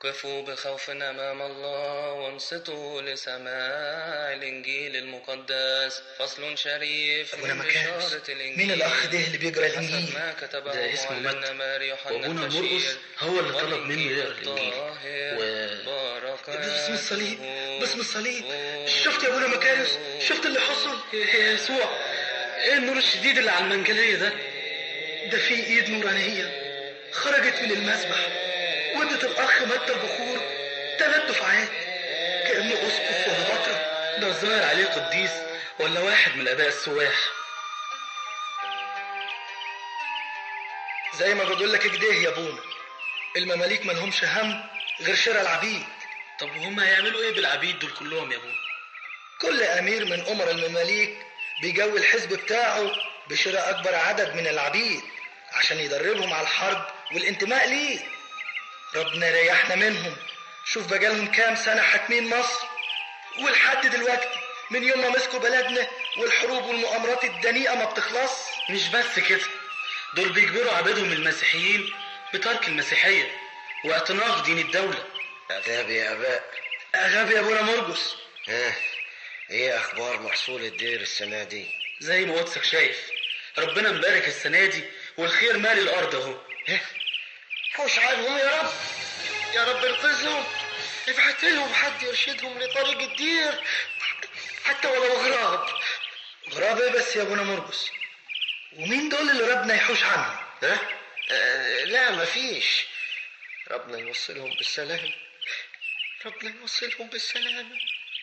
قفوا بخوف أمام الله وانصتوا لسماع الإنجيل المقدس فصل شريف أبونا من مكارس بشارة الإنجيل مين الأخ ده اللي بيقرأ حسب الإنجيل ما كتبه ده اسمه معلمنا متى. ماري يوحنا وأبونا البشير مرقس هو اللي طلب منه والإنجيل يقرأ الإنجيل. الطاهر و- بركاته باسم الصليب باسم الصليب شفت يا ابونا مكارس شفت اللي حصل يا يسوع ايه النور الشديد اللي على المنجلية ده ده في ايد نورانية خرجت من المسبح ودت الاخ متى البخور ثلاث دفعات كانه اسقف ولا بطرة ده الظاهر عليه قديس ولا واحد من الآباء السواح زي ما بقول لك كده يا ابونا المماليك مالهمش هم غير شراء العبيد طب وهم هيعملوا ايه بالعبيد دول كلهم يا ابونا كل امير من امر المماليك بيجوي الحزب بتاعه بشراء اكبر عدد من العبيد عشان يدربهم على الحرب والانتماء ليه ربنا يريحنا منهم شوف بقالهم كام سنة حاكمين مصر ولحد دلوقتي من يوم ما مسكوا بلدنا والحروب والمؤامرات الدنيئة ما بتخلص مش بس كده دول بيجبروا عبيدهم المسيحيين بترك المسيحية واعتناق دين الدولة عذاب يا اباء غبي يا ابونا مرقس ها ايه اخبار محصول الدير السنه دي زي ما قدسك شايف ربنا مبارك السنة دي والخير مالي الأرض أهو حوش عنهم يا رب يا رب انقذهم ابعت لهم حد يرشدهم لطريق الدير حتى ولو غراب غراب ايه بس يا ابونا مرقس ومين دول اللي ربنا يحوش عنهم ها آه لا مفيش ربنا يوصلهم بالسلام ربنا يوصلهم بالسلام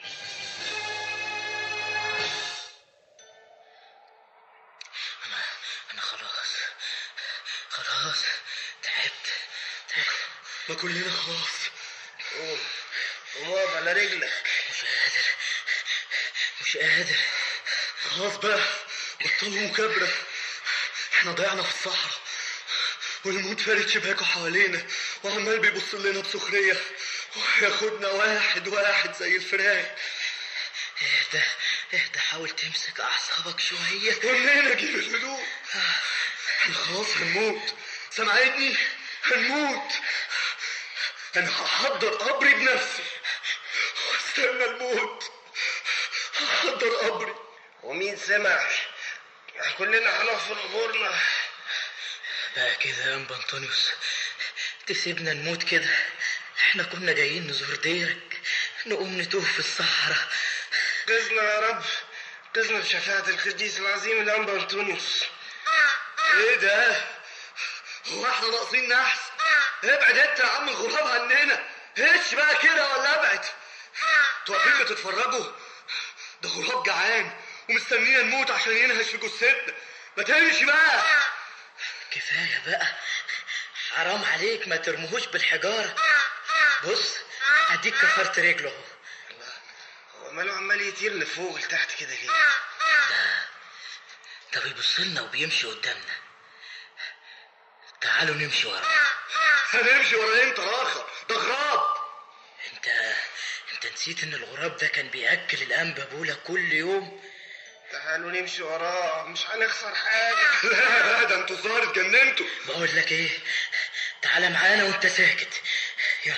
أنا خلاص خلاص تعبت تعبت ما كلنا خلاص قوم قوم اقف على رجلك مش قادر مش قادر خلاص بقى بطلوا مكابرة احنا ضيعنا في الصحراء والموت فارد شباكه حوالينا وعمال بيبص لنا بسخرية وياخدنا واحد واحد زي الفراق اهدى اهدى حاول تمسك أعصابك شوية ومنين اجيب الهدوء احنا خلاص هنموت سامعيني هنموت انا هحضر قبري بنفسي واستنى الموت هحضر قبري ومين سمع كلنا هنقف في قبورنا بقى كده يا أنبا أنطونيوس تسيبنا نموت كده احنا كنا جايين نزور ديرك نقوم نتوه في الصحراء قزنا يا رب قزنا بشفاعة القديس العظيم الأنبا أنطونيوس ايه ده هو احنا ناقصين نحس ابعد انت يا عم الغراب عننا هش بقى كده ولا ابعد انتوا واقفين بتتفرجوا ده غراب جعان ومستنينا نموت عشان ينهش في جثتنا ما تمشي بقى كفاية بقى حرام عليك ما ترموهوش بالحجارة بص اديك كسرت رجله اهو هو ماله عمال يطير لفوق لتحت كده ليه؟ ده بيبص لنا وبيمشي قدامنا تعالوا نمشي وراه هنمشي ورا انت راخة ده غراب انت انت نسيت ان الغراب ده كان بياكل الانبا بولا كل يوم تعالوا نمشي وراه مش هنخسر حاجة لا لا ده انتوا الظاهر اتجننتوا بقول لك ايه تعالى معانا وانت ساكت يلا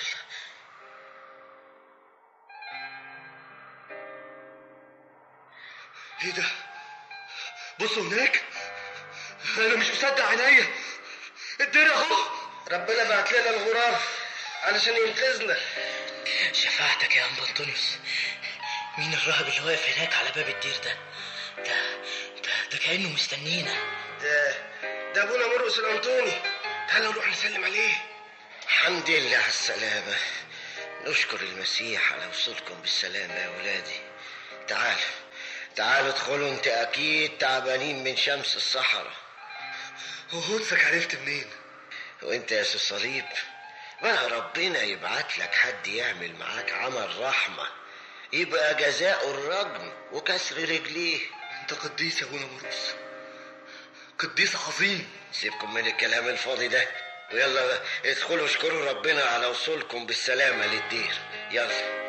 ايه ده بصوا هناك انا مش مصدق عينيا الدنيا اهو ربنا بعت لنا الغراب علشان ينقذنا شفاعتك يا انبا انطونيوس مين الراهب اللي واقف هناك على باب الدير ده ده ده, ده كانه مستنينا ده ده ابونا مرقس الانطوني تعالوا نروح نسلم عليه الحمد لله على السلامة نشكر المسيح على وصولكم بالسلامة يا ولادي تعالوا تعالوا ادخلوا انت اكيد تعبانين من شمس الصحراء هو قدسك عرفت منين وانت يا سي صليب بقى ربنا يبعت لك حد يعمل معاك عمل رحمة يبقى جزاء الرجم وكسر رجليه انت قديس يا ابونا مرقس قديس عظيم سيبكم من الكلام الفاضي ده ويلا بقى ادخلوا اشكروا ربنا على وصولكم بالسلامة للدير يلا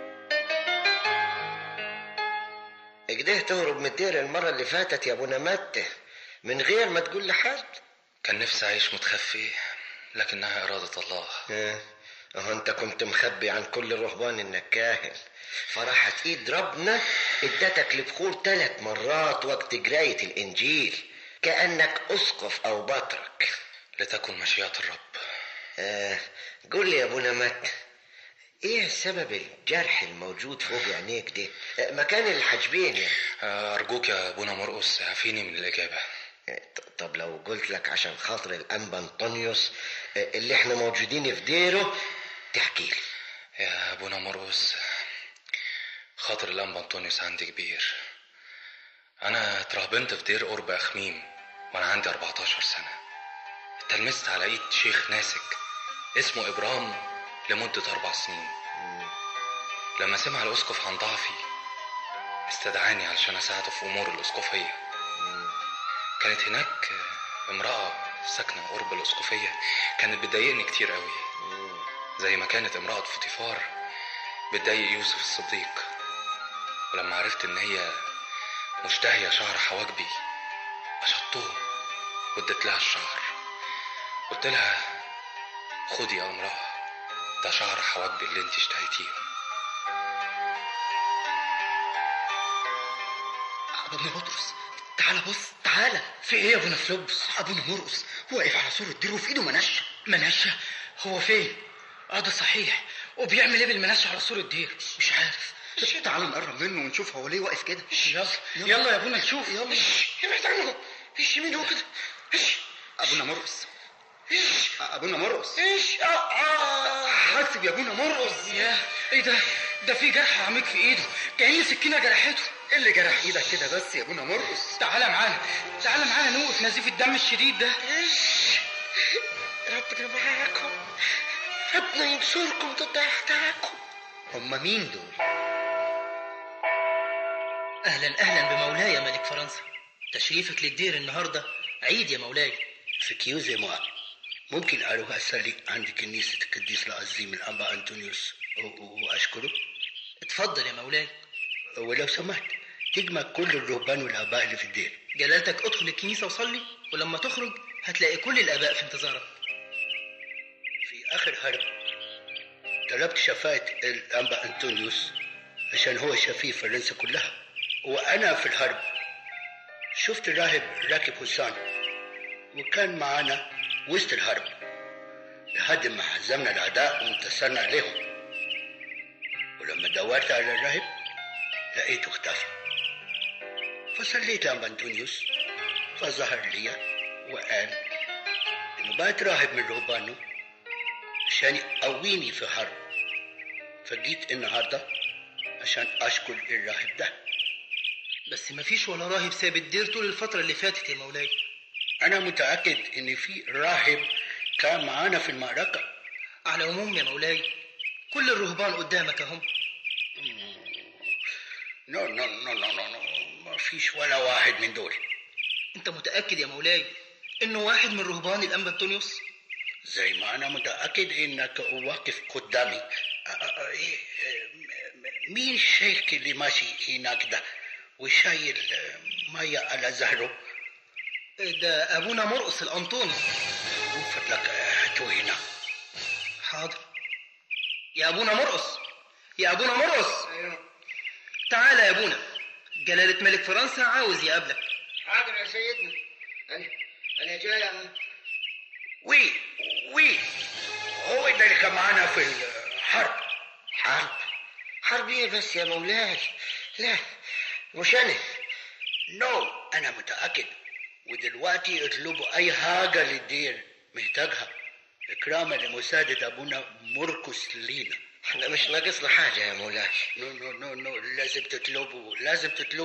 اجده تهرب من الدير المرة اللي فاتت يا ابونا متى من غير ما تقول لحد كان نفسي أعيش متخفي لكنها إرادة الله اه اهو انت كنت مخبي عن كل الرهبان انك كاهن فراحت ايد ربنا ادتك لبخور ثلاث مرات وقت قراية الانجيل كأنك اسقف او بطرك لتكن مشيئة الرب آه قول لي يا ابونا مات ايه سبب الجرح الموجود فوق عينيك ده آه، مكان الحاجبين يعني آه، أرجوك يا أبونا مرقس اعفيني من الإجابة آه، ط- طب لو قلت لك عشان خاطر الانبا انطونيوس آه، اللي احنا موجودين في ديره تحكي لي يا أبونا مرقس خاطر الأنبا أنطونيوس عندي كبير أنا اترهبنت في دير قرب أخميم وأنا عندي 14 سنة اتلمست على إيد شيخ ناسك اسمه إبرام لمدة أربع سنين لما سمع الأسقف عن ضعفي استدعاني علشان أساعده في أمور الأسقفية كانت هناك امرأة ساكنة قرب الأسقفية كانت بتضايقني كتير قوي زي ما كانت امرأة فوتيفار بتضايق يوسف الصديق ولما عرفت ان هي مشتهية شعر حواجبي أشطته واديت لها الشعر قلت لها خدي يا امرأة ده شعر حواجبي اللي انت اشتهيتيهم ابونا بطرس تعالى بص تعالى في ايه يا ابونا فلوبس ابونا مرقص واقف على سور الدير وفي ايده منشه منشه هو فين اه ده صحيح وبيعمل ايه بالمنشه على سور الدير مش عارف تعالى نقرب منه ونشوف هو ليه واقف كده يلا يلا يا ابونا نشوف يلا ابعد عنه ايش مين هو كده ايش ابونا مرقص ابونا مرقص ايش آه آه. حاسب يا ابونا مرقص يا ايه ده ده في جرح عميق في ايده كأن سكينه جرحته ايه اللي جرح ايدك كده بس يا ابونا مرقص تعالى معانا تعالى معانا نوقف نزيف الدم الشديد ده ايش ربنا معاكم ربنا ينصركم ضد اعدائكم هم مين دول اهلا اهلا بمولاي يا ملك فرنسا تشريفك للدير النهارده عيد يا مولاي سكيوزي موا ممكن أروح أصلي عند كنيسة القديس العظيم الأنبا أنطونيوس و- و- وأشكره اتفضل يا مولاي ولو سمحت تجمع كل الرهبان والآباء اللي في الدير جلالتك ادخل الكنيسه وصلي ولما تخرج هتلاقي كل الاباء في انتظارك في آخر حرب طلبت شفاعة الأنبا أنطونيوس عشان هو شفيع فرنسا كلها وأنا في الحرب شفت راهب راكب حصان وكان معانا وسط الحرب لحد ما هزمنا الأعداء وانتصرنا عليهم ولما دورت على الراهب لقيته اختفى فصليت لأنبا أنطونيوس فظهر لي وقال إنه بقت راهب من رهبانه عشان يقويني في حرب فجيت النهارده عشان اشكر الراهب ده بس مفيش ولا راهب ساب الدير طول الفتره اللي فاتت يا مولاي انا متاكد ان في راهب كان معانا في المعركه على العموم يا مولاي كل الرهبان قدامك اهم نو نو نو نو نو, نو. ما فيش ولا واحد من دول انت متاكد يا مولاي انه واحد من رهبان الانبا انطونيوس زي ما انا متاكد انك واقف قدامي أ- أ- أ- إيه، م- مين الشيخ اللي ماشي هناك ده وشايل مية على ظهره ده ابونا مرقص الانطوني من فضلك هاتوه هنا حاضر يا ابونا مرقص يا ابونا مرقص تعالى يا ابونا جلالة ملك فرنسا عاوز يقابلك حاضر يا سيدنا انا انا جاي أهو. وي وي هو ده اللي كان معانا في الحرب حرب حرب ايه بس يا مولاي لا مش انا نو انا متاكد ودلوقتي اطلبوا اي حاجه للدير محتاجها اكراما لمساعده ابونا مركز لينا احنا مش ناقصنا حاجه يا مولاي نو نو نو نو لازم تطلبوا لازم تطلبوا